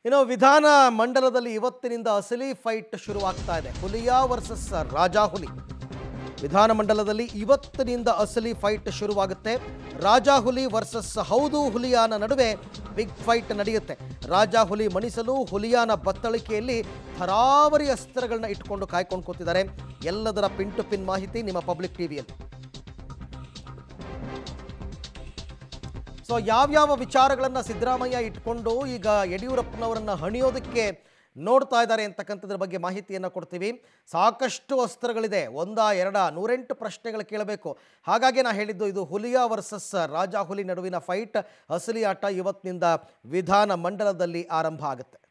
ಇನ್ನು ವಿಧಾನ ಮಂಡಲದಲ್ಲಿ ಇವತ್ತಿನಿಂದ ಅಸಲಿ ಫೈಟ್ ಶುರುವಾಗ್ತಾ ಇದೆ ಹುಲಿಯಾ ವರ್ಸಸ್ ರಾಜಾ ಹುಲಿ ವಿಧಾನ ಮಂಡಲದಲ್ಲಿ ಇವತ್ತಿನಿಂದ ಅಸಲಿ ಫೈಟ್ ಶುರುವಾಗುತ್ತೆ ರಾಜಾ ಹುಲಿ ವರ್ಸಸ್ ಹೌದು ಹುಲಿಯಾನ ನಡುವೆ ಬಿಗ್ ಫೈಟ್ ನಡೆಯುತ್ತೆ ರಾಜಾ ಹುಲಿ ಮಣಿಸಲು ಹುಲಿಯಾನ ಬತ್ತಳಿಕೆಯಲ್ಲಿ ಥರಾವರಿ ಅಸ್ತ್ರಗಳನ್ನ ಇಟ್ಕೊಂಡು ಕಾಯ್ಕೊಂಡು ಕೂತಿದ್ದಾರೆ ಎಲ್ಲದರ ಪಿನ್ ಟು ಪಿನ್ ಮಾಹಿತಿ ನಿಮ್ಮ ಪಬ್ಲಿಕ್ ಟಿವಿಯಲ್ಲಿ ಸೊ ಯಾವ್ಯಾವ ವಿಚಾರಗಳನ್ನು ಸಿದ್ದರಾಮಯ್ಯ ಇಟ್ಕೊಂಡು ಈಗ ಯಡಿಯೂರಪ್ಪನವರನ್ನ ಹಣಿಯೋದಕ್ಕೆ ನೋಡ್ತಾ ಇದ್ದಾರೆ ಅಂತಕ್ಕಂಥದ್ರ ಬಗ್ಗೆ ಮಾಹಿತಿಯನ್ನು ಕೊಡ್ತೀವಿ ಸಾಕಷ್ಟು ಅಸ್ತ್ರಗಳಿದೆ ಒಂದ ಎರಡ ನೂರೆಂಟು ಪ್ರಶ್ನೆಗಳು ಕೇಳಬೇಕು ಹಾಗಾಗಿ ನಾ ಹೇಳಿದ್ದು ಇದು ಹುಲಿಯಾ ವರ್ಸಸ್ ರಾಜಾ ಹುಲಿ ನಡುವಿನ ಫೈಟ್ ಅಸಲಿ ಆಟ ಇವತ್ತಿನಿಂದ ವಿಧಾನ ಮಂಡಲದಲ್ಲಿ ಆರಂಭ ಆಗುತ್ತೆ